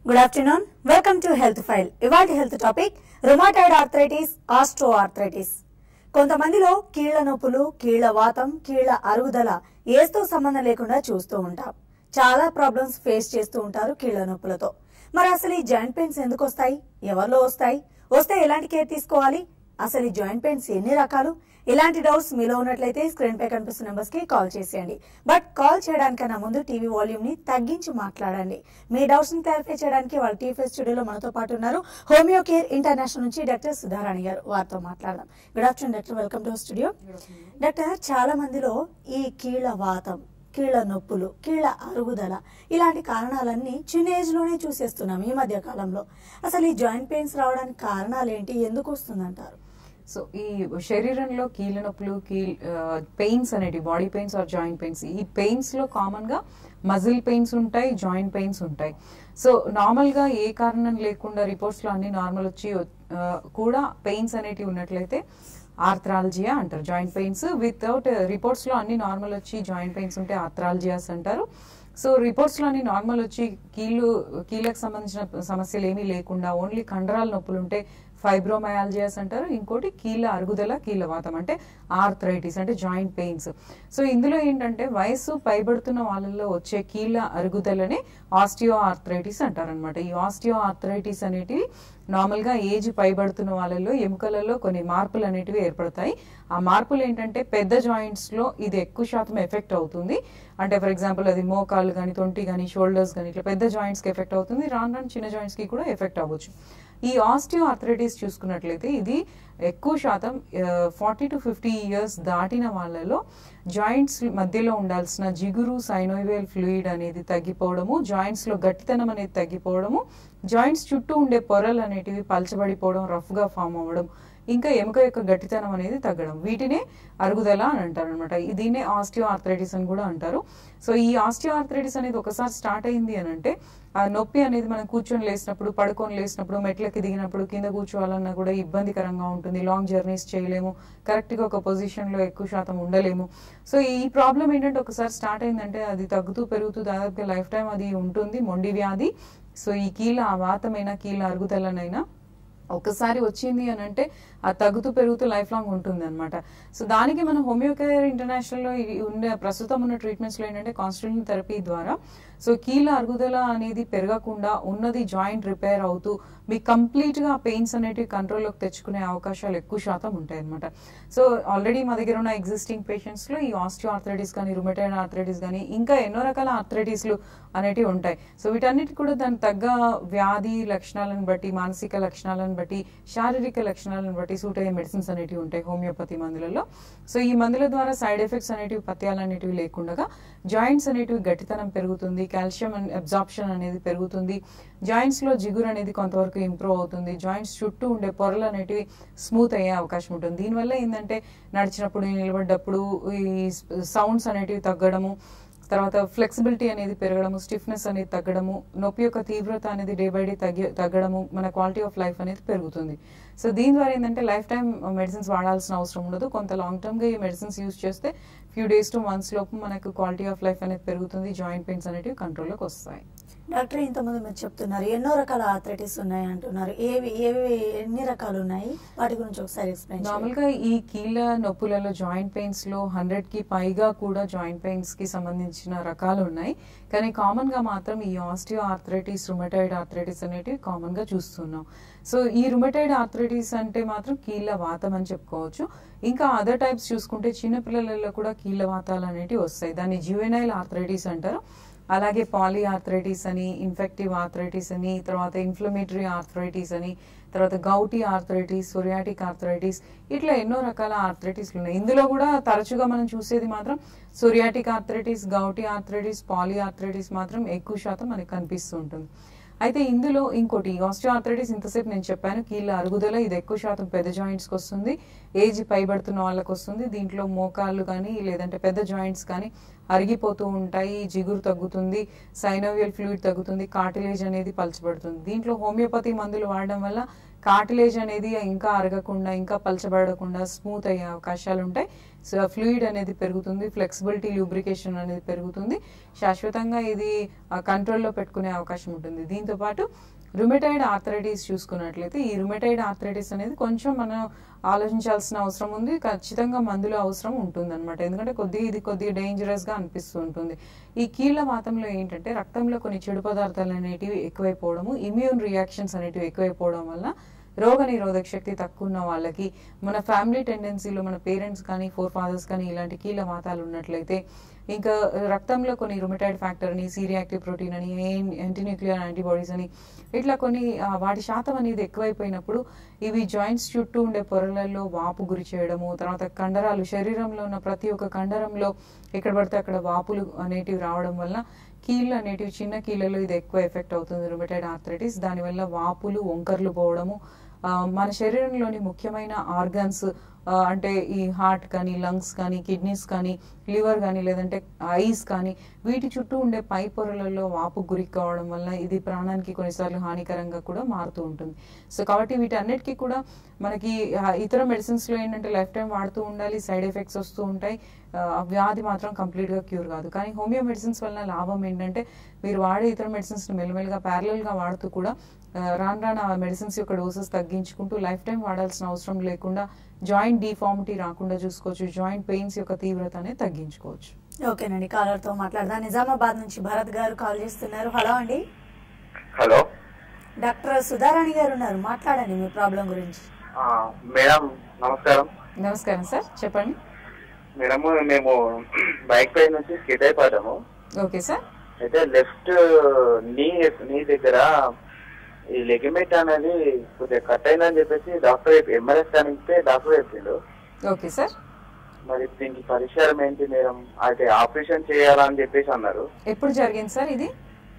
Good afternoon welcome to health file ఇవాటి health topic rheumatoid arthritis osteo arthritis కొంతమందిలో కీళ్ల నొప్పులు కీళ్ల వాతం కీళ్ల అరుగుదల ఏస్తో సంబంధం లేకుండా చూస్తూ ఉంటాం చాలా ప్రాబ్లమ్స్ ఫేస్ చేస్తూ ఉంటారు కీళ్ల నొప్పులతో మరి అసలు ఈ జాయింట్ పెయిన్స్ ఎందుకు వస్తాయి ఎవరిలో వస్తాయి వస్తే ఎలాంటి కేర్ తీసుకోవాలి అసలు ఈ జాయింట్ పెయిన్స్ ఎన్ని రకాలు ఇలాంటి డౌట్స్ మీలో ఉన్నట్లయితే స్క్రీన్ పై కనిపిస్తున్న నెంబర్స్ కి కాల్ చేసేయండి బట్ కాల్ చేయడానికన్నా ముందు టీవీ వాల్యూమ్ ని తగ్గించి మాట్లాడండి మీ డౌట్స్ ని క్లారిఫై చేయడానికి వాళ్ళ టీవీ స్టూడియోలో మనతో పాటు ఉన్నారు హోమియో కేర్ ఇంటర్నేషనల్ నుంచి డాక్టర్ సుధారాణి గారు వారితో మాట్లాడదాం good afternoon doctor welcome to studio doctor చాలా మందిలో ఈ కీళ్ల వాతం కీళ్ల నొప్పులు కీళ్ల అరుగుదల ఇలాంటి కారణాలన్నీ చిన్న ఏజ్ లోనే చూసేస్తున్నాం ఈ మధ్య కాలంలో అసలు ఈ జాయింట్ పెయిన్స్ రావడానికి కారణాలు ఏంటి ఎందుకు వస్తుందంటారు సో ఈ శరీరంలో కీళ్ళ నొప్పులు కీల్ పెయిన్స్ అనేటి body pains or joint pains ఈ పెయిన్స్ లో కామన్ గా మజిల్ పెయిన్స్ ఉంటాయి జాయింట్ పెయిన్స్ ఉంటాయి సో నార్మల్ గా ఏ కారణం లేకుండా రిపోర్ట్స్ లో అన్ని నార్మల్ వచ్చి ఆ, కూడా పెయిన్స్ అనేటివి ఉన్నట్లయితే ఆర్థరాలజియా అంటారు జాయింట్ పెయిన్స్ వితౌట్ రిపోర్ట్స్ లో అన్ని నార్మల్ వచ్చి జాయింట్ పెయిన్స్ ఉంటే ఆర్థరాలజియాస్ అంటారు సో రిపోర్ట్స్ లో అన్ని నార్మల్ వచ్చి కీళ్ళు కీళ్ళకు సంబంధించిన సమస్యలు ఏమీ లేకుండా ఓన్లీ కండరాల నొప్పులు ఉంటే ఫైబ్రోమయాలజియాస్ అంటారు ఇంకోటి కీళ్ళ అరుగుదల కీళ్ళ వాతం అంటే ఆర్థరైటిస్ అంటే జాయింట్ పెయిన్స్ సో ఇందులో ఏంటంటే వయస్సు పైబడుతున్న వాళ్ళల్లో వచ్చే కీళ్ళ అరుగుదలనే ఆస్టియో ఆర్థరైటిస్ అంటారు అనమాట ఈ ఆస్టియో ఆర్థరైటిస్ అనేటివి నార్మల్ గా ఏజ్ పైబడుతున్న వాళ్ళలో ఎముకలలో కొన్ని మార్పులు అనేటివి ఏర్పడతాయి ఆ మార్పులు ఏంటంటే పెద్ద జాయింట్స్ లో ఇది ఎక్కువ శాతం ఎఫెక్ట్ అవుతుంది అంటే ఫర్ ఎగ్జాంపుల్ అది మోకాళ్ళు కానీ తొంటి కానీ షోల్డర్స్ కానీ ఇట్లా పెద్ద జాయింట్స్ కి ఎఫెక్ట్ అవుతుంది రాను రాను చిన్న జాయింట్స్ కి కూడా ఎఫెక్ట్ అవ్వచ్చు ఈ ఆస్టియో ఆర్థరైటిస్ చూసుకున్నట్లయితే ఇది ఎక్కువ శాతం ఫార్టీ టు ఫిఫ్టీ ఇయర్స్ దాటిన వాళ్ళలో జాయింట్స్ మధ్యలో ఉండాల్సిన జిగురు సైనోవేల్ ఫ్లూయిడ్ అనేది తగ్గిపోవడము జాయింట్స్ లో గట్టితనం అనేది తగ్గిపోవడము జాయింట్స్ చుట్టూ ఉండే పొరలు అనేటివి పలచబడిపోవడం రఫ్ గా ఫామ్ అవ్వడం ఇంకా ఎముక యొక్క గట్టితనం అనేది తగ్గడం వీటినే అరుగుదల అని అంటారు అనమాట దీన్నే ఆస్టియో ఆర్థరైటిస్ అని కూడా అంటారు సో ఈ ఆస్టియో ఆర్థరైటిస్ అనేది ఒకసారి స్టార్ట్ అయింది అని అంటే ఆ నొప్పి అనేది మనం కూర్చొని లేసినప్పుడు పడుకొని లేసినప్పుడు మెట్లకి దిగినప్పుడు కింద కూర్చోవాలన్నా కూడా ఇబ్బందికరంగా ఉంటుంది లాంగ్ జర్నీస్ చేయలేము కరెక్ట్ గా ఒక పొజిషన్ లో ఎక్కువ శాతం ఉండలేము సో ఈ ప్రాబ్లం ఏంటంటే ఒకసారి స్టార్ట్ అయిందంటే అది తగ్గుతూ పెరుగుతూ దాదాపుగా లైఫ్ టైం అది ఉంటుంది మొండి వ్యాధి సో ఈ కీళ్ళ ఆ వాతమైన కీళ్ళ అరుగుదలనైనా ఒకసారి వచ్చింది అని అంటే అది తగ్గుతూ పెరుగుతూ లైఫ్ లాంగ్ ఉంటుంది అనమాట సో దానికి మనం హోమియోకేర్ ఇంటర్నేషనల్ లో ఈ ఉండే ప్రస్తుతం ఉన్న ట్రీట్మెంట్స్ లో ఏంటంటే కాన్స్టిట్యూషన్ థెరపీ ద్వారా సో కీళ్ళ అరుగుదల అనేది పెరగకుండా ఉన్నది జాయింట్ రిపేర్ అవుతూ మీకు కంప్లీట్ గా పెయిన్స్ అనేటివి కంట్రోల్లోకి తెచ్చుకునే అవకాశాలు ఎక్కువ శాతం ఉంటాయి అనమాట సో ఆల్రెడీ మా దగ్గర ఉన్న ఎగ్జిస్టింగ్ పేషెంట్స్ లో ఈ ఆస్టియో ఆర్థరైటిస్ కానీ రుమటైడ్ ఆర్థరైటిస్ కానీ ఇంకా ఎన్నో రకాల ఆర్థరైటిస్లు అనేటివి ఉంటాయి సో వీటన్నిటి కూడా దాని తగ్గ వ్యాధి లక్షణాలను బట్టి మానసిక లక్షణాలను బట్టి శారీరక లక్షణాలను బట్టి సూట్ అయ్యే మెడిసిన్స్ అనేటివి ఉంటాయి హోమియోపతి మందులలో సో ఈ మందుల ద్వారా సైడ్ ఎఫెక్ట్స్ అనేటివి పత్యాలు అనేటివి లేకుండా జాయింట్స్ అనేటివి గట్టితనం పెరుగుతుంది కాల్షియం అబ్జార్ప్షన్ అనేది పెరుగుతుంది జాయింట్స్ లో జిగురు అనేది కొంతవరకు ఇంప్రూవ్ అవుతుంది జాయింట్స్ చుట్టూ ఉండే పొరలు అనేటివి స్మూత్ అయ్యే అవకాశం ఉంటుంది దీనివల్ల ఏంటంటే నడిచినప్పుడు నిలబడ్డప్పుడు ఈ సౌండ్స్ అనేటివి తగ్గడము తర్వాత ఫ్లెక్సిబిలిటీ అనేది పెరగడము స్టిఫ్నెస్ అనేది తగ్గడము నొప్పి యొక్క తీవ్రత అనేది డే బై డే తగ్గి తగ్గడము మన క్వాలిటీ ఆఫ్ లైఫ్ అనేది పెరుగుతుంది సో దీని ద్వారా ఏంటంటే లైఫ్ టైం మెడిసిన్స్ వాడాల్సిన అవసరం ఉండదు కొంత లాంగ్ టర్మ్ గా ఈ మెడిసిన్స్ యూస్ చేస్తే ఫ్యూ డేస్ టు మంత్స్ లోపు మనకు క్వాలిటీ ఆఫ్ లైఫ్ అనేది పెరుగుతుంది జాయింట్ పెయిన్స్ అనేటివి కంట్రోల్లోకి వస్తాయి డాక్టర్ ఇంతమంది మీరు చెప్తున్నారు ఎన్నో రకాల ఆర్థరైటిస్ ఉన్నాయి అంటున్నారు ఏవి ఏవి ఎన్ని రకాలు ఉన్నాయి వాటి గురించి ఒకసారి ఎక్స్ప్లెయిన్ నార్మల్ గా ఈ కీళ్ళ నొప్పులలో జాయింట్ పెయిన్స్ లో హండ్రెడ్ కి పైగా కూడా జాయింట్ పెయిన్స్ కి సంబంధించిన రకాలు ఉన్నాయి కానీ కామన్ గా మాత్రం ఈ ఆస్టియో ఆర్థరైటిస్ రుమటైడ్ ఆర్థరైటిస్ అనేటివి కామన్ గా చూస్తున్నాం సో ఈ రుమటైడ్ ఆర్థరైటిస్ అంటే మాత్రం కీళ్ళ వాతం అని చెప్పుకోవచ్చు ఇంకా అదర్ టైప్స్ చూసుకుంటే చిన్న పిల్లలలో కూడా కీళ్ళ వాతాలు అనేటివి వస్తాయి దాన్ని జ్యువెనైల్ ఆర్థరైటిస్ అంటారు అలాగే పాలీ ఆర్థరైటిస్ అని ఇన్ఫెక్టివ్ ఆర్థరైటిస్ అని తర్వాత ఇన్ఫ్లమేటరీ ఆర్థరైటిస్ అని తర్వాత గౌటీ ఆర్థరైటిస్ సొరియాటిక్ ఆర్థరైటిస్ ఇట్లా ఎన్నో రకాల ఆర్థరైటిస్లు ఉన్నాయి ఇందులో కూడా తరచుగా మనం చూసేది మాత్రం psoriatic arthritis gouty arthritis poly arthritis మాత్రం ఎక్కువ శాతం మనకి కనిపిస్తూ ఉంటుంది అయితే ఇందులో ఇంకోటి ఆస్టియోఆర్థరైటిస్ ఇంతసేపు నేను చెప్పాను కీళ్ళ అరుగుదల ఇది ఎక్కువ శాతం పెద్ద జాయింట్స్ కి వస్తుంది ఏజ్ పైబడుతున్న వాళ్ళకి వస్తుంది దీంట్లో మోకాళ్ళు కానీ లేదంటే పెద్ద జాయింట్స్ కానీ అరిగిపోతూ ఉంటాయి జిగురు తగ్గుతుంది సైనోవియల్ ఫ్లూయిడ్ తగ్గుతుంది కార్టిలేజ్ అనేది పలచబడుతుంది దీంట్లో హోమియోపతి మందులు వాడడం వల్ల కార్టిలేజ్ అనేది ఇంకా అరగకుండా ఇంకా పలచబడకుండా స్మూత్ అయ్యే అవకాశాలు ఉంటాయి సో ఫ్లూయిడ్ అనేది పెరుగుతుంది ఫ్లెక్సిబిలిటీ లూబ్రికేషన్ అనేది పెరుగుతుంది శాశ్వతంగా ఇది కంట్రోల్లో పెట్టుకునే అవకాశం ఉంటుంది దీంతో పాటు రుమెటైడ్ ఆర్థరైటిస్ చూసుకున్నట్లయితే ఈ రుమెటైడ్ ఆర్థరైటిస్ అనేది కొంచెం మనం ఆలోచించాల్సిన అవసరం ఉంది ఖచ్చితంగా మందులు అవసరం ఉంటుంది అనమాట ఎందుకంటే కొద్దిగా ఇది కొద్దిగా డేంజరస్ గా అనిపిస్తూ ఉంటుంది ఈ కీళ్ళ వాతంలో ఏంటంటే రక్తంలో కొన్ని చెడు పదార్థాలు అనేటివి ఎక్కువైపోవడము ఇమ్యూన్ రియాక్షన్స్ అనేటివి ఎక్కువైపోవడం వల్ల రోగ నిరోధక శక్తి తక్కువ ఉన్న వాళ్ళకి మన ఫ్యామిలీ టెండెన్సీలో మన పేరెంట్స్ కానీ ఫోర్ ఫాదర్స్ కానీ ఇలాంటి కీళ్ళ వాతాలు ఉన్నట్లయితే ఇంకా రక్తంలో కొన్ని రుమిటైడ్ ఫ్యాక్టర్ అని సీరియాక్టివ్ ప్రోటీన్ అని యాంటీన్యూక్లియర్ యాంటీబాడీస్ అని ఇట్లా కొన్ని ఆ, వాటి శాతం అనేది ఎక్కువైపోయినప్పుడు ఇవి జాయింట్స్ చుట్టూ ఉండే పొరలలో వాపు గురి చేయడము తర్వాత కండరాలు శరీరంలో ఉన్న ప్రతి ఒక్క కండరంలో ఎక్కడ పడితే అక్కడ వాపులు అనేటివి రావడం వల్ల కీళ్ళు అనేటివి చిన్న కీళ్ళలో ఇది ఎక్కువ ఎఫెక్ట్ అవుతుంది రుమటైడ్ ఆర్థరైటిస్ దానివల్ల వాపులు వంకర్లు పోవడము ఆ, మన శరీరంలోని ముఖ్యమైన ఆర్గన్స్ అంటే ఈ హార్ట్ కానీ లంగ్స్ కానీ కిడ్నీస్ కానీ లివర్ కానీ లేదంటే ఐస్ కానీ వీటి చుట్టూ ఉండే పై పొరలలో వాపు గురి కావడం వల్ల ఇది ప్రాణానికి కొన్నిసార్లు హానికరంగా కూడా మారుతూ ఉంటుంది సో కాబట్టి వీటన్నిటికీ కూడా మనకి ఆ, ఇతర మెడిసిన్స్ లో ఏంటంటే లైఫ్ టైం వాడుతూ ఉండాలి సైడ్ ఎఫెక్ట్స్ వస్తూ ఉంటాయి ఆ, ఆ వ్యాధి మాత్రం కంప్లీట్ గా క్యూర్ కాదు కానీ హోమియో మెడిసిన్స్ వల్ల లాభం ఏంటంటే మీరు వాడే ఇతర మెడిసిన్స్ మెల్లమెల్లగా ప్యారలల్ గా వాడుతూ కూడా ఆ, రాను రాను ఆ మెడిసిన్స్ యొక్క డోసెస్ తగ్గించుకుంటూ లైఫ్ టైం వాడాల్సిన అవసరం లేకుండా జాయింట్ డిఫార్మిటీ రాకుండా చూసుకోవచ్చు జాయింట్ పెయిన్స్ యొక్క తీవ్రత అనేది తగ్గించుకోవచ్చు ఓకేనండి కాలర్ తో మాట్లాడదాం నిజామాబాద్ నుంచి భరత్ గారు కాల్ చేస్తున్నారు హలో అండి హలో డాక్టర్ సుధారాణి గారు ఉన్నారు మాట్లాడండి మీ ప్రాబ్లం గురించి ఆ, మేడం నమస్కారం నమస్కారం సార్ చెప్పండి మేడం మేము బైక్ పై నుంచి స్కిట్ అయిపోయాము ఓకే సార్ అయితే లెఫ్ట్ నీ నీ దగ్గర ఈ లెగిమెంట్ అనేది కొద్దిగా కట్ అయిందని చెప్పేసి డాక్టర్ ఎంఆర్ఐ స్కానింగ్ ఇస్తే డాక్టర్ చెప్పిండు ఓకే సార్ మరి దీనికి పరిష్కారం ఏంటి మేడం అయితే ఆపరేషన్ చేయాలా అని చెప్పేసి అన్నారు ఎప్పుడు జరిగింది సార్ ఇది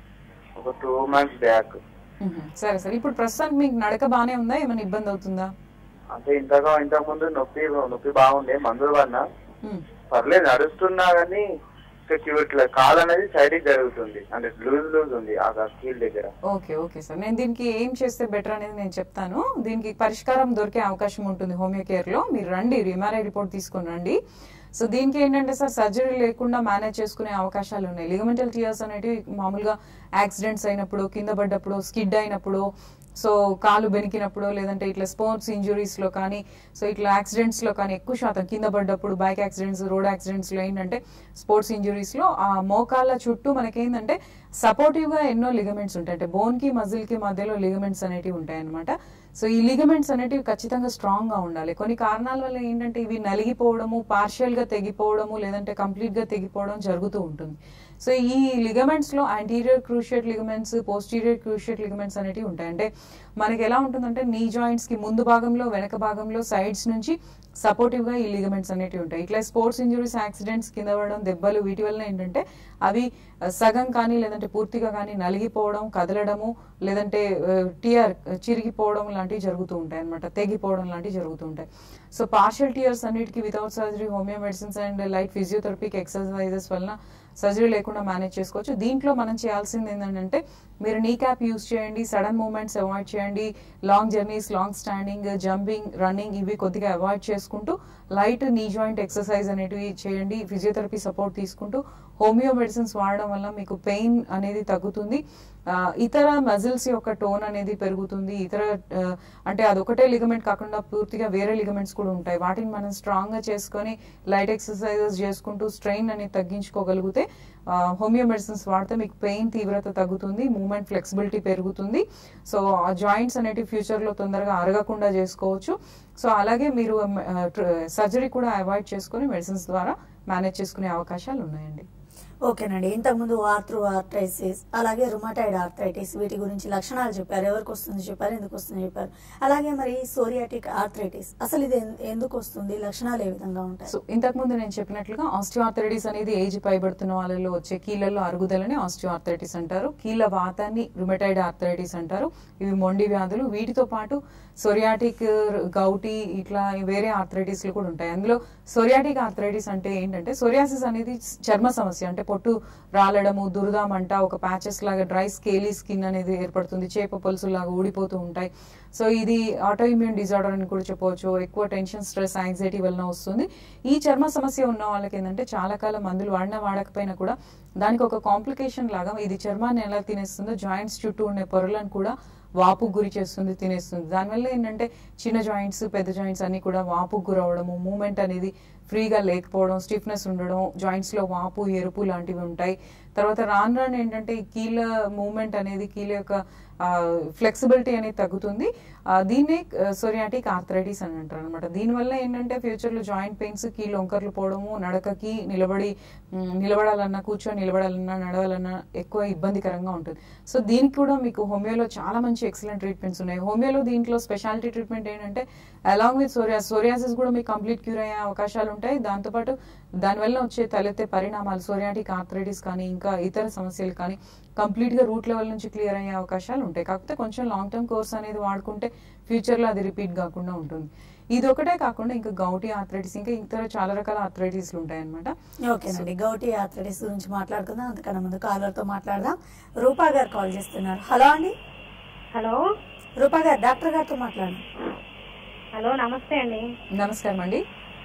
ఒక టూ మంత్స్ బ్యాక్ మ్మ్. సరే సార్ ఇప్పుడు ప్రస్తుతానికి మీకు నడక బానే ఉందా ఏమైనా ఇబ్బంది అవుతుందా అంటే ఇంతగా ఇంతకు ముందు నొప్పి నొప్పి బాగుండే మందులు వల్ల మ్మ్. పర్లేదు నడుస్తున్నా కానీ ఇట్లా ఇట్లా కాలు అనేది సైడ్ జరుగుతుంది అంటే లూజ్ లూజ్ ఉంది ఆ కీల్ దగ్గర ఓకే ఓకే సార్ నేను దీనికి ఏం చేస్తే బెటర్ అనేది నేను చెప్తాను దీనికి పరిష్కారం దొరికే అవకాశం ఉంటుంది హోమియో కేర్ లో మీరు రండి ఎంఆర్ఐ రిపోర్ట్ తీసుకొని రండి సో దీనికి ఏంటంటే సార్ సర్జరీ లేకుండా మేనేజ్ చేసుకునే అవకాశాలు ఉన్నాయి లిగమెంటల్ టియర్స్ అనేటివి మామూలుగా యాక్సిడెంట్స్ అయినప్పుడు కింద పడ్డప్పుడు స్కిడ్ అయినప్పుడు సో కాలు బెనికినప్పుడు లేదంటే ఇట్లా స్పోర్ట్స్ ఇంజురీస్ లో కానీ సో ఇట్లా యాక్సిడెంట్స్ లో కానీ ఎక్కువ శాతం కింద పడ్డప్పుడు బైక్ యాక్సిడెంట్స్ రోడ్ యాక్సిడెంట్స్ లో ఏంటంటే స్పోర్ట్స్ ఇంజురీస్ లో ఆ మోకాళ్ళ చుట్టూ మనకేంటంటే సపోర్టివ్ గా ఎన్నో లిగమెంట్స్ ఉంటాయి అంటే బోన్ కి మజిల్ కి మధ్యలో లిగమెంట్స్ అనేటివి ఉంటాయి అనమాట సో ఈ లిగమెంట్స్ అనేటివి ఖచ్చితంగా స్ట్రాంగ్ గా ఉండాలి కొన్ని కారణాల వల్ల ఏంటంటే ఇవి నలిగిపోవడము పార్షియల్ గా తెగిపోవడము లేదంటే కంప్లీట్ గా తెగిపోవడం జరుగుతూ ఉంటుంది సో ఈ లిగమెంట్స్ లో anterior cruciate ligaments posterior cruciate ligaments అనేటివి ఉంటాయి అంటే మనకి ఎలా ఉంటుందంటే నీ జాయింట్స్ కి ముందు భాగంలో వెనక భాగంలో సైడ్స్ నుంచి సపోర్టివ్ గా ఈ లిగమెంట్స్ అనేటివి ఉంటాయి ఇట్లా స్పోర్ట్స్ ఇంజురీస్ యాక్సిడెంట్స్ కింద పడడం దెబ్బలు వీటి వల్ల ఏంటంటే అవి ఆ, సగం కానీ లేదంటే పూర్తిగా కానీ నలిగిపోవడం కదలడము లేదంటే టియర్ చిరిగిపోవడం లాంటివి జరుగుతూ ఉంటాయి అనమాట తెగిపోవడం లాంటివి జరుగుతూ ఉంటాయి సో పార్షియల్ టియర్స్ అన్నిటికీ without surgery homeo medicines and light ఫిజియోథెరపీకి ఎక్సర్సైజెస్ వలన సర్జరీ లేకుండా మేనేజ్ చేసుకోవచ్చు దీంట్లో మనం చేయాల్సింది ఏంటంటే మీరు నీ క్యాప్ యూస్ చేయండి సడన్ మూమెంట్స్ అవాయిడ్ చేయండి long journeys long standing jumping running ఇవి కొద్దిగా అవాయిడ్ చేసుకుంటూ లైట్ నీ జాయింట్ ఎక్సర్సైజ్ అనేటివి చేయండి ఫిజియోథెరపీ సపోర్ట్ తీసుకుంటూ హోమియో మెడిసిన్స్ వాడడం వల్ల మీకు పెయిన్ అనేది తగ్గుతుంది ఆ, ఇతర మజిల్స్ యొక్క టోన్ అనేది పెరుగుతుంది ఇతర ఆ, అంటే అదొకటే లిగమెంట్ కాకుండా పూర్తిగా వేరే లిగమెంట్స్ కూడా ఉంటాయి వాటిని మనం స్ట్రాంగ్ గా చేసుకొని లైట్ ఎక్సర్సైజెస్ చేసుకుంటూ స్ట్రెయిన్ అనేది తగ్గించుకోగలిగితే ఆ, హోమియో మెడిసిన్స్ వాడితే మీకు పెయిన్ తీవ్రత తగ్గుతుంది మూమెంట్ ఫ్లెక్సిబిలిటీ పెరుగుతుంది సో ఆ జాయింట్స్ అనేటివి ఫ్యూచర్ లో తొందరగా అరగకుండా చేసుకోవచ్చు సో అలాగే మీరు సర్జరీ కూడా అవాయిడ్ చేసుకొని మెడిసిన్స్ ద్వారా మేనేజ్ చేసుకునే అవకాశాలు ఉన్నాయండి ఓకేనండి ఇంతకుముందు ఆర్థ్రో ఆర్థరైటిస్ అలాగే రుమటాయిడ్ ఆర్థరైటిస్ వీటి గురించి లక్షణాలు చెప్పారు ఎవరికి వస్తుంది చెప్పారు ఎందుకు వస్తుంది చెప్పారు అలాగే మరి సోరియాటిక్ ఆర్థరైటిస్ అసలు ఇది ఎన్- ఎందుకు వస్తుంది లక్షణాలు ఏ విధంగా ఉంటాయి సో ఇంతకు ముందు నేను చెప్పినట్లుగా ఆస్టియోఆర్థరైటిస్ అనేది ఏజ్ పైబడుతున్న వాళ్ళలో వచ్చే కీళ్ళల్లో అరుగుదలని ఆస్టియోఆర్థరైటిస్ అంటారు కీళ్ళ వాతాన్ని రుమెటైడ్ ఆర్థరైటిస్ అంటారు ఇవి మొండి వ్యాధులు వీటితో పాటు సొరియాటిక్ గౌటి ఇట్లా వేరే ఆర్థరైటిస్లు కూడా ఉంటాయి అందులో సొరియాటిక్ ఆర్థరైటిస్ అంటే ఏంటంటే సొరియాసిస్ అనేది చర్మ సమస్య అంటే పొట్టు రాలడము దురద మంట ఒక ప్యాచెస్ లాగా డ్రై స్కేలీ స్కిన్ అనేది ఏర్పడుతుంది చేప పొలుసు లాగా ఊడిపోతూ ఉంటాయి సో ఇది ఆటో ఇమ్యూన్ డిజార్డర్ అని కూడా చెప్పవచ్చు ఎక్కువ టెన్షన్ స్ట్రెస్ యాంగ్జైటీ వలన వస్తుంది ఈ చర్మ సమస్య ఉన్న వాళ్ళకి ఏంటంటే చాలా కాలం మందులు వాడినా వాడకపోయినా కూడా దానికి ఒక కాంప్లికేషన్ లాగా ఇది చర్మాన్ని ఎలా తినేస్తుందో జాయింట్స్ చుట్టూ ఉండే పొరలను కూడా వాపు గురి చేస్తుంది తినేస్తుంది దానివల్ల ఏంటంటే చిన్న జాయింట్స్ పెద్ద జాయింట్స్ అన్ని కూడా వాపు గురవడము మూమెంట్ అనేది ఫ్రీగా లేకపోవడం స్టిఫ్నెస్ ఉండడం జాయింట్స్ లో వాపు ఎరుపు లాంటివి ఉంటాయి తర్వాత రాను రాను ఏంటంటే ఈ కీళ్ళ మూమెంట్ అనేది కీళ్ళ యొక్క ఫ్లెక్సిబిలిటీ అనేది తగ్గుతుంది ఆ, దీన్నే సోరియాటిక్ ఆర్థరైటిస్ అని అంటారు అనమాట దీనివల్ల ఏంటంటే ఫ్యూచర్ లో జాయింట్ పెయిన్స్ కీళ్ళు వంకర్లు పోవడము నడకకి నిలబడి మ్, నిలబడాలన్నా కూర్చొని నిలబడాలన్నా నడవాలన్నా ఎక్కువ ఇబ్బందికరంగా ఉంటుంది సో దీనికి కూడా మీకు హోమియోలో చాలా మంచి ఎక్సలెంట్ ట్రీట్మెంట్స్ ఉన్నాయి హోమియోలో దీంట్లో స్పెషాలిటీ ట్రీట్మెంట్ ఏంటంటే అలాంగ్ విత్ సోరియాస్ సోరియాసిస్ కూడా మీకు కంప్లీట్ క్యూర్ అయ్యే అవకాశాలు ఉంటాయి దాంతోపాటు దానివల్ల వచ్చే తలెత్తే పరిణామాలు సోరియాటిక్ ఆర్థరైటిస్ కానీ ఇంకా ఇతర సమస్యలు కానీ కంప్లీట్ గా రూట్ లెవెల్ నుంచి క్లియర్ అయ్యే అవకాశాలు ఉంటాయి కాకపోతే కొంచెం లాంగ్ టర్మ్ కోర్స్ అనేది వాడుకుంటే ఫ్యూచర్ లో అది రిపీట్ కాకుండా ఉంటుంది ఇది ఒకటే కాకుండా ఇంకా గౌటి ఆర్థరైటిస్ ఇంకా ఇతర చాలా రకాల ఆర్థరైటిస్లు ఉంటాయి అనమాట ఓకేనండి గౌటి ఆథరైటిస్ గురించి మాట్లాడుకుందాం అంతకన్నా ముందు కాలర్ తో మాట్లాడదాం రూపా గారు కాల్ చేస్తున్నారు హలో అండి హలో రూపా గారు డాక్టర్ గారితో మాట్లాడండి హలో నమస్తే అండి నమస్కారం అండి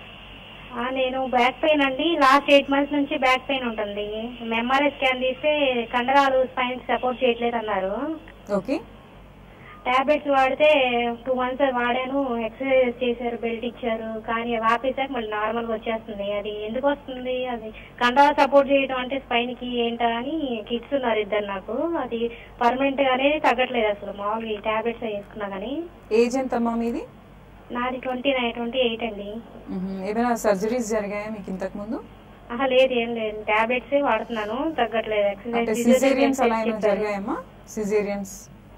ఆ, నేను బ్యాక్ పెయిన్ అండి లాస్ట్ ఎయిట్ మంత్స్ నుంచి బ్యాక్ పెయిన్ ఉంటుంది ఎంఆర్ఐ స్కాన్ తీస్తే కండరాలు స్పైన్ సపోర్ట్ చేయట్లేదు అన్నారు ఓకే టాబ్లెట్స్ వాడితే టూ మంత్స్ వాడాను ఎక్సర్సైజ్ చేశారు బెల్ట్ ఇచ్చారు కానీ అవి ఆపేసాక మళ్ళీ నార్మల్ గా వచ్చేస్తుంది అది ఎందుకు వస్తుంది అది కండరాలు సపోర్ట్ చేయడం అంటే స్పైన్ కి ఏంటా అని కిడ్స్ ఉన్నారు ఇద్దరు నాకు అది పర్మనెంట్ గానే తగ్గట్లేదు అసలు మామూలుగా ఈ టాబ్లెట్స్ వేసుకున్నా కానీ ఏజ్ ఎంతమ్మా మీది నాది ట్వంటీ నైన్ ట్వంటీ ఎయిట్ అండి మ్మ్. ఏమైనా సర్జరీస్ జరిగాయా మీకు ఇంతకు ముందు ఆహా లేదు ఏం లేదు టాబ్లెట్స్ వాడుతున్నాను తగ్గట్లేదు అంటే ఎక్సర్సైజ్ సిజేరియన్స్ అలా ఏమైనా జరిగాయమ్మా సిజేరియన్స్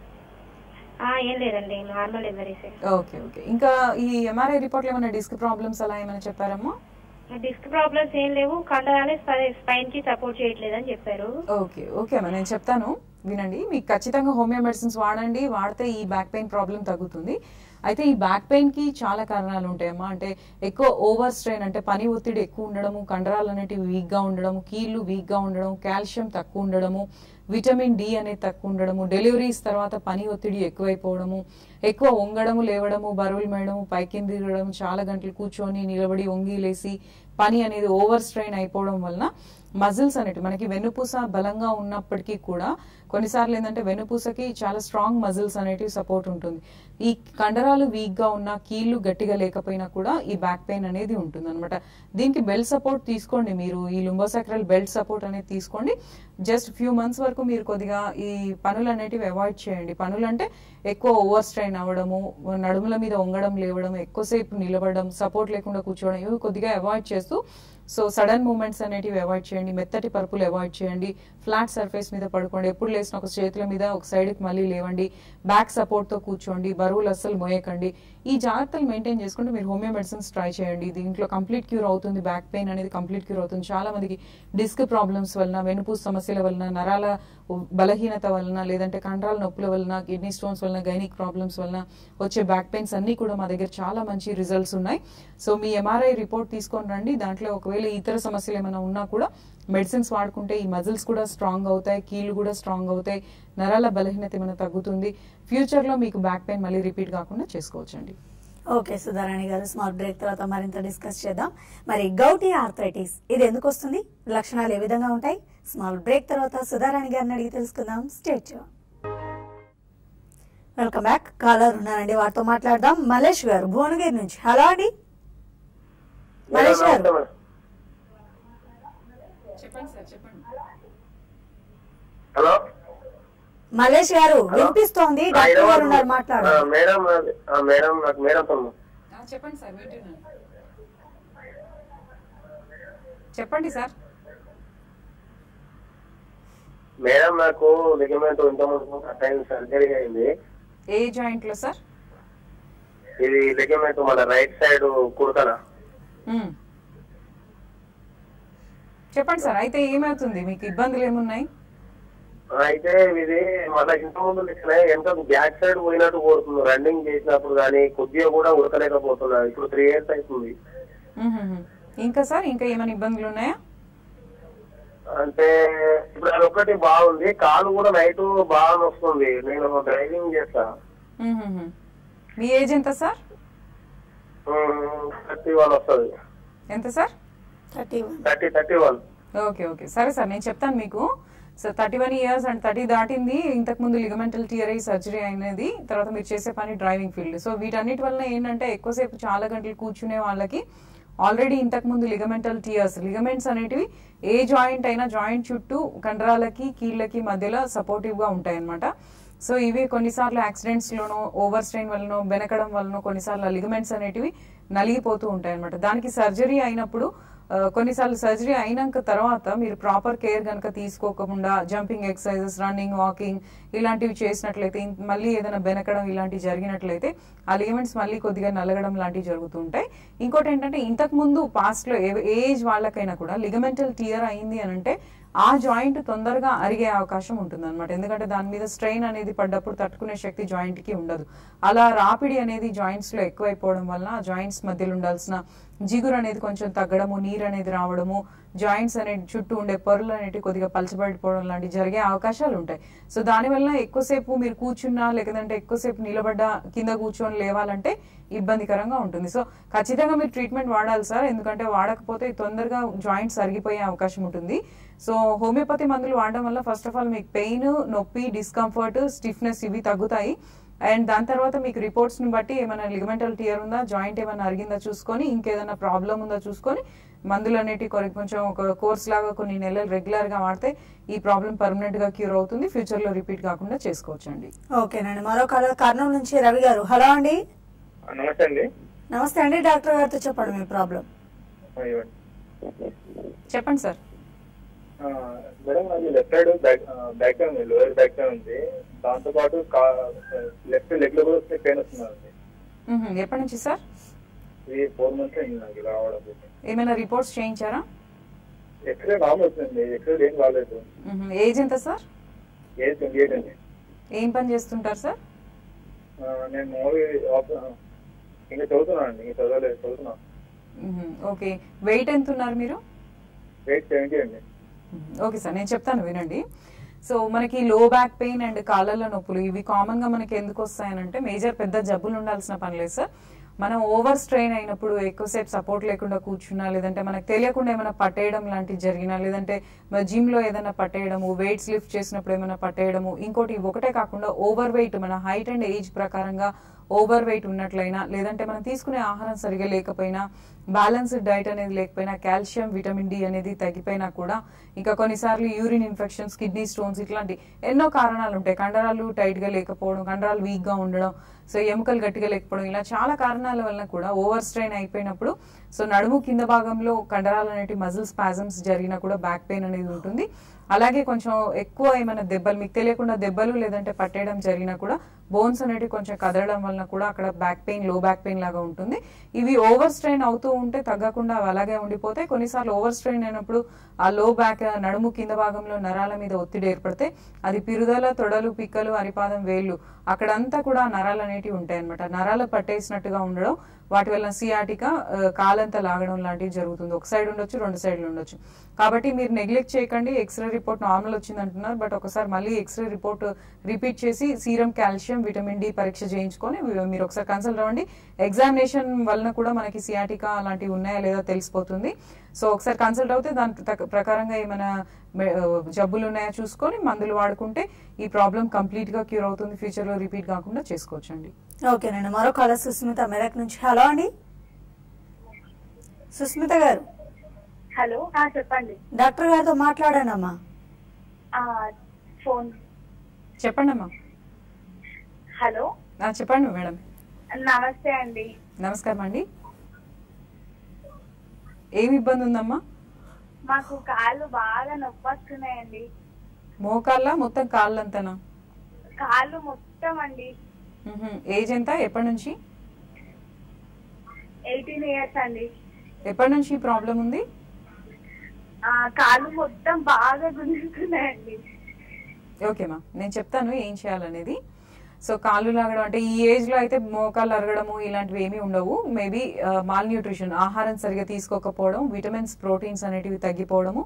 ఆ, ఏం లేదండి నార్మల్ డెలివరీస్ ఓకే ఓకే ఇంకా ఈ ఎంఆర్ఐ రిపోర్ట్లో ఏమైనా డిస్క్ ప్రాబ్లమ్స్ అలా ఏమైనా చెప్పారమ్మా డిస్క్ ప్రాబ్లమ్స్ ఏం లేవు కండరాలే స్పైన్ కి సపోర్ట్ చేయట్లేదు అని చెప్పారు ఓకే ఓకే అమ్మా నేను చెప్తాను వినండి మీకు ఖచ్చితంగా హోమియో మెడిసిన్స్ వాడండి వాడితే ఈ బ్యాక్ పెయిన్ ప్రాబ్లం తగ్గుతుంది అయితే ఈ బ్యాక్ పెయిన్ కి చాలా కారణాలు ఉంటాయమ్మా అంటే ఎక్కువ ఓవర్ స్ట్రెయిన్ అంటే పని ఒత్తిడి ఎక్కువ ఉండడము కండరాలు అనేటివి వీక్ గా ఉండడము కీళ్ళు వీక్ గా ఉండడం కాల్షియం తక్కువ ఉండడము విటమిన్ డి అనేది తక్కువ ఉండడము డెలివరీస్ తర్వాత పని ఒత్తిడి ఎక్కువైపోవడము ఎక్కువ వంగడము లేవడము బరువులు మేయడము పైకి దిగడం చాలా గంటలు కూర్చొని నిలబడి వంగి లేసి పని అనేది ఓవర్ స్ట్రెయిన్ అయిపోవడం వలన మజిల్స్ అనేవి మనకి వెన్నుపూస బలంగా ఉన్నప్పటికీ కూడా కొన్నిసార్లు ఏంటంటే వెన్నుపూసకి చాలా స్ట్రాంగ్ మజిల్స్ అనేటివి సపోర్ట్ ఉంటుంది ఈ కండరాలు వీక్ గా ఉన్న కీళ్లు గట్టిగా లేకపోయినా కూడా ఈ బ్యాక్ పెయిన్ అనేది ఉంటుంది అనమాట దీనికి బెల్ట్ సపోర్ట్ తీసుకోండి మీరు ఈ లుంబోసాక్రల్ బెల్ట్ సపోర్ట్ అనేది తీసుకోండి జస్ట్ ఫ్యూ మంత్స్ వరకు మీరు కొద్దిగా ఈ పనులు అనేటివి అవాయిడ్ చేయండి పనులు అంటే ఎక్కువ ఓవర్ స్ట్రైన్ అవ్వడము నడుముల మీద వంగడం లేవడం ఎక్కువసేపు నిలబడడం సపోర్ట్ లేకుండా కూర్చోవడం ఇవి కొద్దిగా అవాయిడ్ చేస్తూ సో సడన్ మూమెంట్స్ అనేటివి అవాయిడ్ చేయండి మెత్తటి పరుపులు అవాయిడ్ చేయండి ఫ్లాట్ సర్ఫేస్ మీద పడుకోండి ఎప్పుడు లేసిన ఒక చేతుల మీద ఒక సైడ్కి మళ్ళీ లేవండి బ్యాక్ సపోర్ట్తో కూర్చోండి బరువులు అస్సలు మోయకండి ఈ జాగ్రత్తలు మెయింటైన్ చేసుకుంటూ మీరు హోమియో మెడిసిన్స్ ట్రై చేయండి దీంట్లో కంప్లీట్ క్యూర్ అవుతుంది బ్యాక్ పెయిన్ అనేది కంప్లీట్ క్యూర్ అవుతుంది చాలా మందికి డిస్క్ ప్రాబ్లమ్స్ వలన వెనుపూస సమస్యల వలన నరాల బలహీనత వలన లేదంటే కండరాల నొప్పుల వలన కిడ్నీ స్టోన్స్ వలన గైనిక్ ప్రాబ్లమ్స్ వలన వచ్చే బ్యాక్ పెయిన్స్ అన్ని కూడా మా దగ్గర చాలా మంచి రిజల్ట్స్ ఉన్నాయి సో మీ ఎంఆర్ఐ రిపోర్ట్ తీసుకొని రండి దాంట్లో ఒకవేళ ఇతర సమస్యలు ఏమైనా ఉన్నా కూడా మెడిసిన్స్ వాడుకుంటే ఈ మజిల్స్ కూడా స్ట్రాంగ్ అవుతాయి కీళ్ళు కూడా స్ట్రాంగ్ అవుతాయి నరాల బలహీనత ఏమైనా తగ్గుతుంది ఫ్యూచర్ లో మీకు బ్యాక్ పెయిన్ మళ్ళీ రిపీట్ కాకుండా చేసుకోవచ్చండి ఓకే సుధారాణి గారు స్మాల్ బ్రేక్ తర్వాత మరింత డిస్కస్ చేద్దాం మరి గౌటీ ఆర్థరైటిస్ ఇది ఎందుకు వస్తుంది లక్షణాలు ఏ విధంగా ఉంటాయి స్మాల్ బ్రేక్ తర్వాత సుధారాణి గారిని అడిగి తెలుసుకుందాం స్టేట్ వెల్కమ్ బ్యాక్ కాలర్ ఉన్నారండి వారితో మాట్లాడదాం మలేష్ గారు భువనగిరి నుంచి హలో అండి మలేష్ గారు చెప్పండి సార్ చెప్పండి హలో మలేష్ గారు వినిపిస్తోంది డాక్టర్ గారు ఉన్నారు మాట్లాడు ఆ, మేడం అది- ఆ, మేడం నాకు మేడం తమ్ము చెప్పండి సార్ వింటున్నాను చెప్పండి సార్ మేడం నాకు లిగమెంట్ ఇంత ముందు కట్ అయింది సర్జరీ అయింది ఏ జాయింట్ లో సార్ ఇది లిగమెంట్ మన రైట్ సైడ్ కుడకన మ్మ్. చెప్పండి సార్ అయితే ఏమవుతుంది మీకు ఇబ్బందులు ఏమున్నాయి అయితే ఇది మన ఇంత ముందు లెక్కనే వెనక బ్యాక్ సైడ్ పోయినట్టు పోతుంది రన్నింగ్ చేసినప్పుడు కానీ కొద్దిగా కూడా ఉడకలేకపోతున్నా ఇప్పుడు త్రీ ఇయర్స్ అవుతుంది మ్మ్. ఇంకా సార్ ఇంకా ఏమైనా ఇబ్బందులు ఉన్నాయా అంటే ఇప్పుడు అది ఒకటి బాగుంది కాలు కూడా నైట్ బాగా వస్తుంది నేను డ్రైవింగ్ చేస్తా మ్మ్హ్మ్. మీ ఏజ్ ఎంత సార్ థర్టీ వన్ వస్తుంది ఎంత sir thirty one thirty thirty one okay okay సరే సార్ నేను చెప్తాను మీకు so thirty one years and thirty దాటింది ఇంతకు ముందు లిగమెంటల్ టియరై సర్జరీ అయినది తర్వాత మీరు చేసే పని డ్రైవింగ్ ఫీల్డ్ సో వీటన్నిటి వల్ల ఏంటంటే ఎక్కువసేపు చాలా గంటలు కూర్చునే వాళ్ళకి ఆల్రెడీ ఇంతకు ముందు లిగమెంటల్ టియర్స్ లిగమెంట్స్ అనేటివి ఏ జాయింట్ అయినా జాయింట్ చుట్టూ కండరాలకి కీళ్ళకి మధ్యలో సపోర్టివ్ గా ఉంటాయి అన్నమాట సో ఇవి కొన్నిసార్లు యాక్సిడెంట్స్ లోనో ఓవర్ స్ట్రెయిన్ వలనో బెనకడం వలనో కొన్నిసార్లు లిగమెంట్స్ అనేటివి నలిగిపోతూ ఉంటాయి అనమాట దానికి సర్జరీ అయినప్పుడు ఆ, కొన్నిసార్లు సర్జరీ అయినాక తర్వాత మీరు ప్రాపర్ కేర్ కనుక తీసుకోకుండా జంపింగ్ ఎక్సర్సైజెస్ రన్నింగ్ వాకింగ్ ఇలాంటివి చేసినట్లయితే ఇం- మళ్ళీ ఏదైనా బెనకడం ఇలాంటివి జరిగినట్లయితే ఆ లిగమెంట్స్ మళ్ళీ కొద్దిగా నలగడం లాంటివి జరుగుతుంటాయి ఇంకోటి ఏంటంటే ఇంతకు ముందు పాస్ట్ లో ఏ ఏజ్ వాళ్ళకైనా కూడా లిగమెంటల్ టియర్ అయింది అని అంటే ఆ జాయింట్ తొందరగా అరిగే అవకాశం ఉంటుంది అనమాట ఎందుకంటే దాని మీద స్ట్రెయిన్ అనేది పడ్డప్పుడు తట్టుకునే శక్తి జాయింట్ కి ఉండదు అలా రాపిడి అనేది జాయింట్స్ లో ఎక్కువైపోవడం వల్ల ఆ జాయింట్స్ మధ్యలో ఉండాల్సిన జిగురు అనేది కొంచెం తగ్గడము నీరు అనేది రావడము జాయింట్స్ అనేది చుట్టూ ఉండే పొరలు అనేవి కొద్దిగా పలచబడిపోవడం లాంటివి జరిగే అవకాశాలు ఉంటాయి సో దానివల్ల ఎక్కువసేపు మీరు కూర్చున్నా లేదంటే ఎక్కువసేపు నిలబడ్డ కింద కూర్చొని లేవాలంటే ఇబ్బందికరంగా ఉంటుంది సో ఖచ్చితంగా మీరు ట్రీట్మెంట్ వాడాలి సార్ ఎందుకంటే వాడకపోతే తొందరగా జాయింట్స్ అరిగిపోయే అవకాశం ఉంటుంది సో హోమియోపతి మందులు వాడడం వల్ల ఫస్ట్ ఆఫ్ ఆల్ మీకు పెయిన్ నొప్పి డిస్కంఫర్ట్ స్టిఫ్నెస్ ఇవి తగ్గుతాయి అండ్ దాని తర్వాత మీకు రిపోర్ట్స్ ని బట్టి ఏమైనా లిగమెంటల్ టియర్ ఉందా జాయింట్ ఏమైనా అరిగిందా చూసుకొని ఇంకేదైనా ప్రాబ్లం ఉందా చూసుకొని మందులు అనేటివి కొరి- కొంచెం ఒక కోర్స్ లాగా కొన్ని నెలలు రెగ్యులర్ గా వాడితే ఈ ప్రాబ్లం పర్మనెంట్ గా క్యూర్ అవుతుంది ఫ్యూచర్ లో రిపీట్ కాకుండా చేసుకోవచ్చండి ఓకేనండి మరో కలర్ కర్నూలు నుంచి రవి గారు హలో అండి నమస్తే అండి నమస్తే అండి డాక్టర్ గారితో చెప్పండి మీ ప్రాబ్లం చెప్పండి సార్ మేడం అది left side back back pain ఉంది లోయర్ బ్యాక్ పెయిన్ ఉంది దాంతో పాటు లెఫ్ట్ లెగ్ లో కూడా పెయిన్ వస్తుంది మ్హూ. ఎప్పటి నుంచి సార్ ఇది ఫోర్ మంత్స్ అయింది నాకు ఇలా రావడం ఏమైనా రిపోర్ట్స్ చేయించారా ఎక్స్రే నార్మల్ వచ్చింది ఎక్స్రే ఏం కాలేదు మ్హూ. ఏజ్ ఎంత సార్ ఏజ్ ట్వంటీ ఎయిట్ అండి ఏం పని చేస్తుంటారు సార్ ఆ, నేను మామూలుగా ఆఫ్- ఇంకా చదువుతున్నాను అండి ఇంకా చదవలేదు చదువుతున్నాను మ్హూ. ఓకే వెయిట్ ఎంత ఉన్నారు మీరు వెయిట్ సెవెంటీ అండి ఓకే సార్ నేను చెప్తాను వినండి సో మనకి లో బ్యాక్ పెయిన్ అండ్ కాళ్ళల్లో నొప్పులు ఇవి కామన్ గా మనకి ఎందుకు వస్తాయనంటే మేజర్ పెద్ద జబ్బులు ఉండాల్సిన పని లేదు సార్ మనం ఓవర్ స్ట్రెయిన్ అయినప్పుడు ఎక్కువసేపు సపోర్ట్ లేకుండా కూర్చున్నా లేదంటే మనకు తెలియకుండా ఏమైనా పట్టేయడం లాంటివి జరిగినా లేదంటే జిమ్ లో ఏదైనా పట్టేయడము వెయిట్స్ లిఫ్ట్ చేసినప్పుడు ఏమైనా పట్టేయడము ఇంకోటి ఇవి ఒకటే కాకుండా ఓవర్ వెయిట్ మన హైట్ అండ్ ఏజ్ ప్రకారంగా ఓవర్ వెయిట్ ఉన్నట్లయినా లేదంటే మనం తీసుకునే ఆహారం సరిగా లేకపోయినా బ్యాలెన్స్డ్ డైట్ అనేది లేకపోయినా కాల్షియం విటమిన్ డి అనేది తగ్గిపోయినా కూడా ఇంకా కొన్నిసార్లు యూరిన్ ఇన్ఫెక్షన్స్ కిడ్నీ స్టోన్స్ ఇట్లాంటి ఎన్నో కారణాలు ఉంటాయి కండరాలు టైట్ గా లేకపోవడం కండరాలు వీక్ గా ఉండడం సో ఎముకలు గట్టిగా లేకపోవడం ఇలా చాలా కారణాల వలన కూడా ఓవర్ స్ట్రెయిన్ అయిపోయినప్పుడు సో నడుము కింద భాగంలో కండరాలు అనేటి మజిల్ స్పాజమ్స్ జరిగినా కూడా బ్యాక్ పెయిన్ అనేది ఉంటుంది అలాగే కొంచెం ఎక్కువ ఏమైనా దెబ్బలు మీకు తెలియకుండా దెబ్బలు లేదంటే పట్టేయడం జరిగినా కూడా బోన్స్ అనేటివి కొంచెం కదలడం వలన కూడా అక్కడ బ్యాక్ పెయిన్ లో బ్యాక్ పెయిన్ లాగా ఉంటుంది ఇవి ఓవర్ స్ట్రెయిన్ అవుతూ ఉంటే తగ్గకుండా అవి అలాగే ఉండిపోతాయి కొన్నిసార్లు ఓవర్ స్ట్రెయిన్ అయినప్పుడు ఆ లో బ్యాక్ నడుము కింద భాగంలో నరాల మీద ఒత్తిడి ఏర్పడితే అది పిరుదల తొడలు పిక్కలు అరిపాదం వేళ్ళు అక్కడంతా కూడా నరాలు అనేటివి ఉంటాయి అనమాట నరాలు పట్టేసినట్టుగా ఉండడం వాటి వల్ల సియాటిక కాలంతా లాగడం లాంటివి జరుగుతుంది ఒక సైడ్ ఉండొచ్చు రెండు సైడ్లు ఉండొచ్చు కాబట్టి మీరు నెగ్లెక్ట్ చేయకండి ఎక్స్రే రిపోర్ట్ నార్మల్ వచ్చింది అంటున్నారు బట్ ఒకసారి మళ్ళీ ఎక్స్రే రిపోర్ట్ రిపీట్ చేసి సీరం కాల్షియం విటమిన్ డి పరీక్ష చేయించుకొని మీరు ఒకసారి కన్సల్ట్ అవ్వండి ఎగ్జామినేషన్ వలన కూడా మనకి సియాటికా అలాంటివి ఉన్నాయా లేదా తెలిసిపోతుంది సో ఒకసారి కన్సల్ట్ అవుతే దాని తగ్గ- ప్రకారంగా ఏమైనా మె- ఆ, జబ్బులు ఉన్నాయా చూసుకొని మందులు వాడుకుంటే ఈ ప్రాబ్లం కంప్లీట్ గా క్యూర్ అవుతుంది ఫ్యూచర్ లో రిపీట్ కాకుండా చేసుకోవచ్చండి ఓకేనండి మరో కాలర్ సుస్మిత మెదక్ నుంచి హలో అండి సుస్మిత గారు హలో ఆ, చెప్పండి డాక్టర్ గారితో మాట్లాడానమ్మా ఆ, ఫోన్ చెప్పండి అమ్మా హలో ఆ, చెప్పండి మేడం నమస్తే అండి నమస్కారం అండి ఏమి ఇబ్బంది ఉందమ్మా మాకు కాళ్ళు బాగా నొప్పి వస్తున్నాయండి మోకాళ్ళ మొత్తం కాళ్ళంతనా కాళ్ళు మొత్తం అండి మ్హూ. ఏజ్ ఎంత ఎప్పటి నుంచి ఎయిటీన్ ఇయర్స్ అండి ఎప్పటి నుంచి ఈ ప్రాబ్లం ఉంది ఆ, కాళ్ళు మొత్తం బాగా గుంజుతున్నాయండి ఓకేమా నేను చెప్తాను ఏం చేయాలనేది సో కాళ్ళు లాగడం అంటే ఈ ఏజ్ లో అయితే మోకాళ్ళు అరగడము ఇలాంటివి ఏమీ ఉండవు మేబీ మాల్ న్యూట్రిషన్ ఆహారం సరిగా తీసుకోకపోవడం విటమిన్స్ ప్రోటీన్స్ అనేటివి తగ్గిపోవడము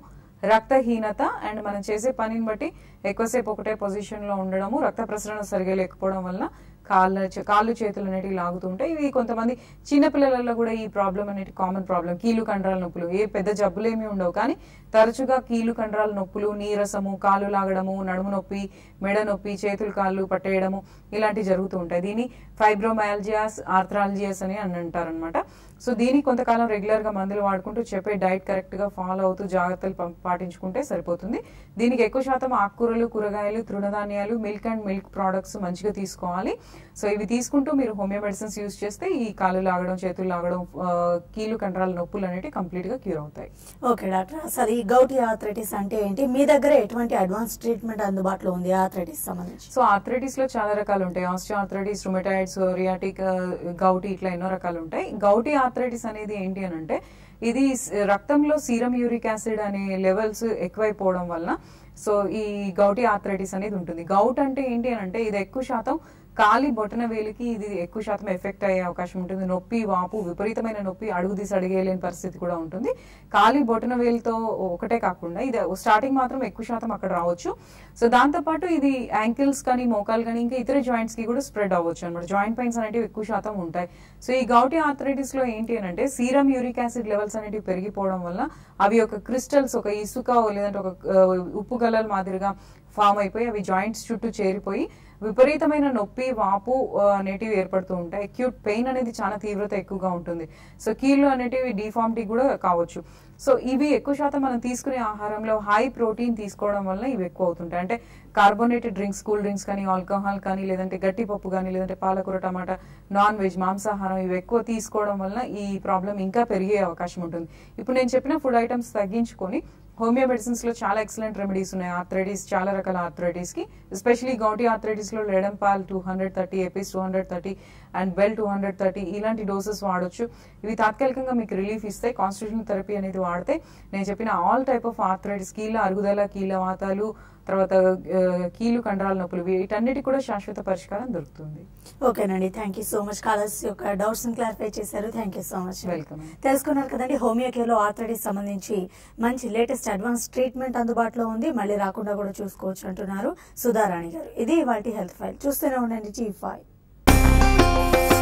రక్తహీనత అండ్ మనం చేసే పనిని బట్టి ఎక్కువసేపు ఒకటే పొజిషన్ లో ఉండడము రక్త ప్రసరణ సరిగా లేకపోవడం వల్ల కాళ్ళ చే- కాళ్ళు చేతులు అనేటివి లాగుతుంటాయి ఇవి కొంతమంది చిన్న పిల్లలలో కూడా ఈ ప్రాబ్లం అనేది కామన్ ప్రాబ్లం కీలు కండరాల నొప్పులు ఏ పెద్ద జబ్బులు ఏమీ ఉండవు కానీ తరచుగా కీలు కండరాల నొప్పులు నీరసము కాళ్ళు లాగడము నడుము నొప్పి మెడ నొప్పి చేతులు కాళ్ళు పట్టేయడము ఇలాంటివి జరుగుతూ ఉంటాయి దీన్ని ఫైబ్రోమయాలజియాస్ ఆర్థరాలజియాస్ అని అని అంటారనమాట సో దీనికి కొంతకాలం రెగ్యులర్ గా మందులు వాడుకుంటూ చెప్పే డైట్ కరెక్ట్ గా ఫాలో అవుతూ జాగ్రత్తలు పం- పాటించుకుంటే సరిపోతుంది దీనికి ఎక్కువ శాతం ఆకుకూరలు కూరగాయలు తృణధాన్యాలు మిల్క్ అండ్ మిల్క్ ప్రోడక్ట్స్ మంచిగా తీసుకోవాలి సో ఇవి తీసుకుంటూ మీరు హోమియో మెడిసిన్స్ యూస్ చేస్తే ఈ కాళ్ళు లాగడం చేతులు లాగడం ఆ, కీలు కండరాల నొప్పులు అనేవి కంప్లీట్ గా క్యూర్ అవుతాయి ఓకే డాక్టర్ అసలు ఈ గౌటీ ఆర్థరైటిస్ అంటే ఏంటి మీ దగ్గర ఎటువంటి అడ్వాన్స్ ట్రీట్మెంట్ అందుబాటులో ఉంది ఆర్థరైటిస్ సంబంధించి సో ఆర్థరైటిస్ లో చాలా రకాలు ఉంటాయి ఆస్టియో ఆర్థరైటిస్ రుమటాయిడ్స్ రియాటిక్ గౌటీ ఇట్లా ఎన్నో రకాలు ఉంటాయి గౌటీ ఆర్థరైటిస్ అనేది ఏంటి అని అంటే ఇది స్- రక్తంలో సీరం యూరిక్ యాసిడ్ అనే లెవెల్స్ ఎక్కువైపోవడం వల్ల సో ఈ గౌటీ ఆర్థరైటిస్ అనేది ఉంటుంది గౌట్ అంటే ఏంటి అని అంటే ఇది ఎక్కువ శాతం కాలి బొటన వేలికి ఇది ఎక్కువ శాతం ఎఫెక్ట్ అయ్యే అవకాశం ఉంటుంది నొప్పి వాపు విపరీతమైన నొప్పి అడుగు తీసి అడిగేయలేని పరిస్థితి కూడా ఉంటుంది కాలి బొటన వేలితో ఒకటే కాకుండా ఇది స్టార్టింగ్ మాత్రం ఎక్కువ శాతం అక్కడ రావచ్చు సో దాంతో పాటు ఇది యాంకిల్స్ కానీ మోకాలు కానీ ఇంకా ఇతర జాయింట్స్ కి కూడా స్ప్రెడ్ అవ్వచ్చు అనమాట జాయింట్ పెయిన్స్ అనేటివి ఎక్కువ శాతం ఉంటాయి సో ఈ గౌటీ ఆర్థరైటిస్ లో ఏంటి అని అంటే సీరం యూరిక్ యాసిడ్ లెవెల్స్ అనేటివి పెరిగిపోవడం వల్ల అవి ఒక క్రిస్టల్స్ ఒక ఇసుక లేదంటే ఒక ఆ, ఉప్పు గల్లల మాదిరిగా ఫామ్ అయిపోయి అవి జాయింట్స్ చుట్టూ చేరిపోయి విపరీతమైన నొప్పి వాపు ఆ, అనేటివి ఏర్పడుతూ ఉంటాయి అక్యూట్ పెయిన్ అనేది చాలా తీవ్రత ఎక్కువగా ఉంటుంది సో కీళ్ళు అనేటివి డిఫార్మిటీ కూడా కావచ్చు సో ఇవి ఎక్కువ శాతం మనం తీసుకునే ఆహారంలో హై ప్రోటీన్ తీసుకోవడం వల్ల ఇవి ఎక్కువ అవుతుంటాయి అంటే కార్బోనేటెడ్ డ్రింక్స్ కూల్ డ్రింక్స్ కానీ ఆల్కహాల్ కానీ లేదంటే గట్టి పప్పు కానీ లేదంటే పాలకూర టమాటా నాన్ వెజ్ మాంసాహారం ఇవి ఎక్కువ తీసుకోవడం వల్ల ఈ ప్రాబ్లం ఇంకా పెరిగే అవకాశం ఉంటుంది ఇప్పుడు నేను చెప్పిన ఫుడ్ ఐటమ్స్ తగ్గించుకొని హోమియో మెడిసిన్స్ లో చాలా ఎక్సలెంట్ రెమెడీస్ ఉన్నాయి ఆర్థరైటిస్ చాలా రకాల ఆర్థరైటిస్ కి ఎస్పెషలీ గౌటీ ఆర్థరైటిస్ లో ledum pal two hundred thirty apis two hundred thirty and bell two hundred thirty ఇలాంటి డోసెస్ వాడొచ్చు ఇవి తాత్కాలికంగా మీకు రిలీఫ్ ఇస్తాయి కాన్స్టిట్యూషన్ థెరపీ అనేది వాడితే నేను చెప్పిన ఆల్ టైప్ ఆఫ్ ఆర్థరైటిస్ కీళ్ళ అరుగుదల కీళ్ళ వాతాలు తర్వాత ఆ, కీలు కండరాల నొప్పులు వీటన్నిటి కూడా శాశ్వత పరిష్కారం దొరుకుతుంది ఓకేనండి thank you so much callers యొక్క డౌట్స్ క్లారిఫై చేశారు thank you so much Welcome. తెలుసుకున్నారు కదండి హోమియో కేర్ లో ఆర్థరైటిస్ సంబంధించి మంచి లేటెస్ట్ అడ్వాన్స్ ట్రీట్మెంట్ అందుబాటులో ఉంది మళ్ళీ రాకుండా కూడా చూసుకోవచ్చు అంటున్నారు సుధారాణి గారు ఇది వాటి హెల్త్ ఫైల్ చూస్తూనే ఉండండి జీ ఫైవ్